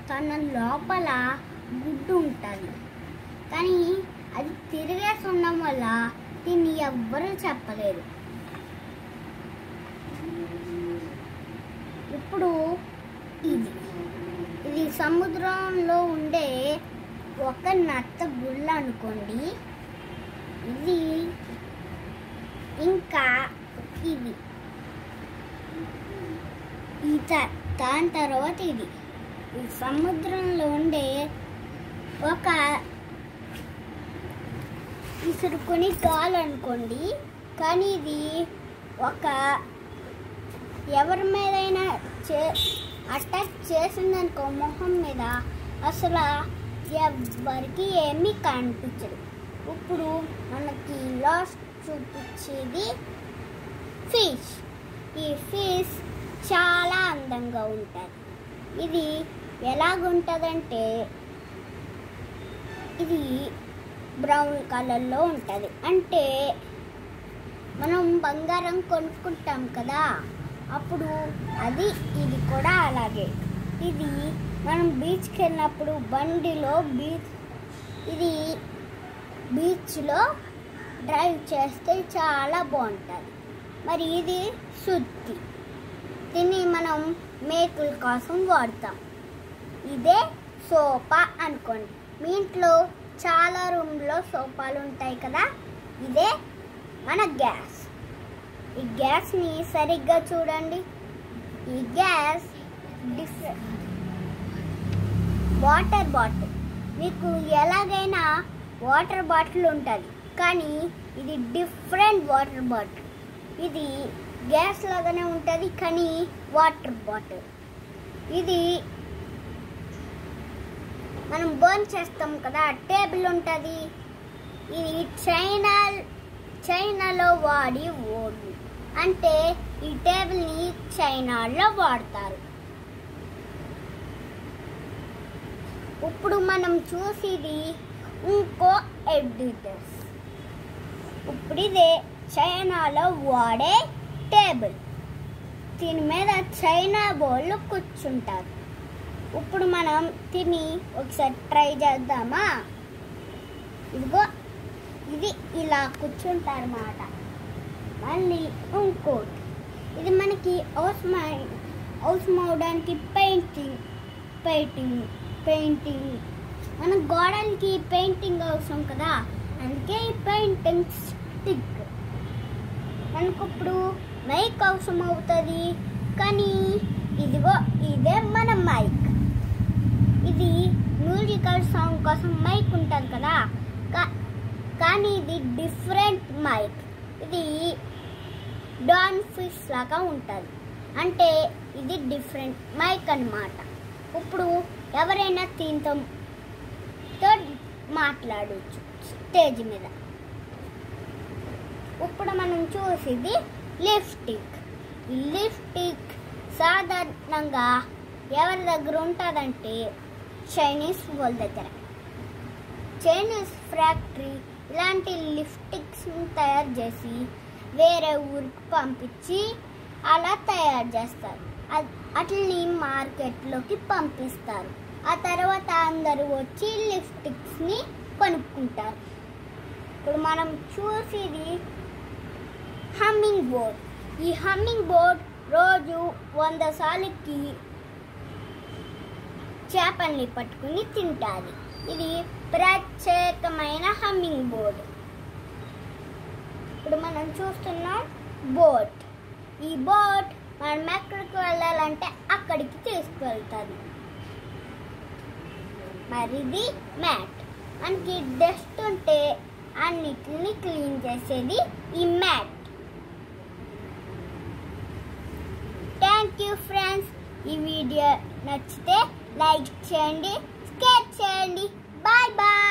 తన లోపల గుడ్డు ఉంటుంది కానీ అది తిరిగేసి ఉండడం వల్ల దీన్ని ఎవ్వరూ చెప్పలేరు ఇప్పుడు ఇది ఇది సముద్రంలో ఉండే ఒక నత్త గుళ్ళ అనుకోండి ఇది ఇంకా ఇది ఈ త- దాని తర్వాత ఇది ఈ సముద్రంలో ఉండే ఒక ఇసురుకొని గాలి అనుకోండి కానీ ఇది ఒక ఎవరి మీదైనా చే అటాక్ చేసిందనుకో మొహం మీద అసలు ఎవరికి ఏమీ కనిపించదు ఇప్పుడు మనకి లాస్ట్ చూపించేది ఫిష్ ఈ ఫిష్ చాలా అందంగా ఉంటుంది ఇది ఎలాగుంటుందంటే ఇది బ్రౌన్ కలర్లో ఉంటుంది అంటే మనం బంగారం కొనుక్కుంటాం కదా అప్పుడు అది ఇది కూడా అలాగే ఇది మనం బీచ్కి వెళ్ళినప్పుడు బండిలో బీచ్ ఇది బీచ్లో డ్రైవ్ చేస్తే చాలా బాగుంటుంది మరి ఇది సుత్తి దీన్ని మనం మేకుల కోసం వాడతాం ఇదే సోఫా అనుకోండి మీ ఇంట్లో చాలా రూమ్లో సోఫాలు ఉంటాయి కదా ఇదే మన గ్యాస్ ఈ గ్యాస్ని సరిగ్గా చూడండి ఈ గ్యాస్ డిఫరెంట్ వాటర్ బాటిల్ మీకు ఎలాగైనా వాటర్ బాటిల్ ఉంటుంది కానీ ఇది డిఫరెంట్ వాటర్ బాటిల్ ఇది గ్యాస్ లాగానే ఉంటుంది కానీ వాటర్ బాటిల్ ఇది మనం బర్న్ చేస్తాం కదా టేబుల్ ఉంటుంది ఇది చైనా చైనాలో వాడి ఓడు అంటే ఈ టేబుల్ని చైనాలో వాడతారు ఇప్పుడు మనం చూసేది ఇంకో ఎడిటర్స్ ఇప్పుడు ఇదే చైనాలో వాడే టేబుల్ దీని మీద చైనా బోళ్ళు కూర్చుంటారు ఇప్పుడు మనం తిని ఒకసారి ట్రై చేద్దామా ఇదిగో ఇది ఇలా కూర్చుంటారు అన్నమాట మళ్ళీ ఇంకోటి ఇది మనకి అవసరం అవసరం అవడానికి పెయింటింగ్ పెయింటింగ్ పెయింటింగ్ మన గోడలకి పెయింటింగ్ అవసరం కదా అందుకే ఈ పెయింటింగ్ స్టిక్ మనకు ఇప్పుడు మైక్ అవసరం అవుతుంది కానీ ఇదిగో ఇదే మన మైక్ ఇది మ్యూజికల్ సాంగ్ కోసం మైక్ ఉంటుంది కదా కా- కానీ ఇది డిఫరెంట్ మైక్ ఇది డాన్ ఫిష్ లాగా ఉంటుంది అంటే ఇది డిఫరెంట్ మైక్ అన్నమాట ఇప్పుడు ఎవరైనా దీంతో తో మాట్లాడవచ్చు స్టేజ్ మీద ఇప్పుడు మనం చూసేది లిప్స్టిక్ ఈ లిప్స్టిక్ సాధారణంగా ఎవరి దగ్గర ఉంటుందంటే చైనీస్ వాళ్ళ దగ్గర చైనీస్ ఫ్యాక్టరీ ఇలాంటి లిప్స్టిక్స్ తయారు చేసి వేరే ఊరికి పంపించి అలా తయారు చేస్తారు అ- అట్లని మార్కెట్లోకి పంపిస్తారు ఆ తర్వాత అందరూ వచ్చి లిప్స్టిక్స్ని కొనుక్కుంటారు ఇప్పుడు మనం చూసేది హమ్మింగ్ బోర్డ్ ఈ హమ్మింగ్ బోర్డ్ రోజు వంద సార్లకి చేపల్ని పట్టుకుని తింటాది ఇది ప్రత్యేకమైన హమ్మింగ్ బోర్డ్ ఇప్పుడు మనం చూస్తున్నాం బోట్ ఈ బోట్ మనం ఎక్కడికి వెళ్ళాలంటే అక్కడికి తీసుకువెళ్తుంది మరి ఇది మ్యాట్ మనకి డస్ట్ ఉంటే అన్నిటిని క్లీన్ చేసేది ఈ మ్యాట్ థ్యాంక్ యూ ఫ్రెండ్స్ ఈ వీడియో నచ్చితే లైక్ చేయండి షేర్ చేయండి బాయ్ బాయ్